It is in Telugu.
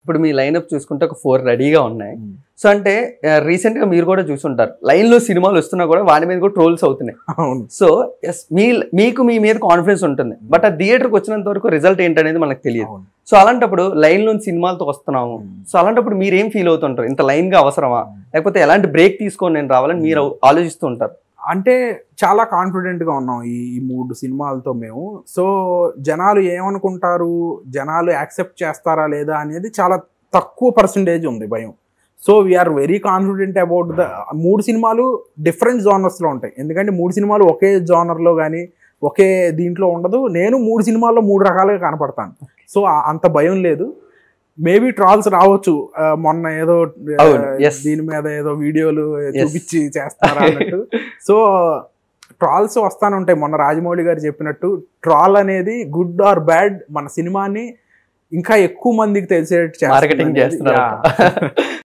ఇప్పుడు మీ లైనప్ చూసుకుంటే ఒక ఫోర్ రెడీగా ఉన్నాయి సో అంటే రీసెంట్ గా మీరు కూడా చూసుంటారు లైన్ లో సినిమాలు వస్తున్నా కూడా వాటి మీద కూడా ట్రోల్స్ అవుతున్నాయి అవును సో ఎస్ మీ మీకు మీ మీద కాన్ఫిడెన్స్ ఉంటుంది బట్ ఆ థియేటర్కి వచ్చినంత వరకు రిజల్ట్ ఏంటనేది మనకు తెలియదు అవును సో అలాంటప్పుడు లైన్ లో సినిమాలతో వస్తున్నాము సో అలాంటప్పుడు మీరు ఏం ఫీల్ అవుతుంటారు ఇంత లైన్ గా అవసరమా లేకపోతే ఎలాంటి బ్రేక్ తీసుకొని నేను రావాలని మీరు ఆలోచిస్తూ ఉంటారు అంటే చాలా కాన్ఫిడెంట్ గా ఉన్నాం ఈ ఈ మూడు సినిమాలతో మేము సో జనాలు ఏమనుకుంటారు జనాలు యాక్సెప్ట్ చేస్తారా లేదా అనేది చాలా తక్కువ పర్సంటేజ్ ఉంది భయం so we are very confident about the మూడు సినిమాలు డిఫరెంట్ జానర్స్లో ఉంటాయి ఎందుకంటే మూడు సినిమాలు ఒకే జానర్లో కానీ ఒకే దీంట్లో ఉండదు నేను మూడు సినిమాల్లో మూడు రకాలుగా కనపడతాను సో ఆ- అంత భయం లేదు మేబీ ట్రాల్స్ రావచ్చు ఆ, మొన్న ఏదో ఆ, అవును, yes. దీని మీద ఏదో వీడియోలు చూపించి చేస్తారా అన్నట్టు సో ట్రాల్స్ వస్తానే ఉంటాయి మొన్న రాజమౌళి గారు చెప్పినట్టు ట్రాల్ అనేది గుడ్ ఆర్ బ్యాడ్ మన సినిమాని ఇంకా ఎక్కువ మందికి తెలిసేటట్టు చేస్తుంది మార్కెటింగ్ అనేది. చేస్తున్నారు Yeah.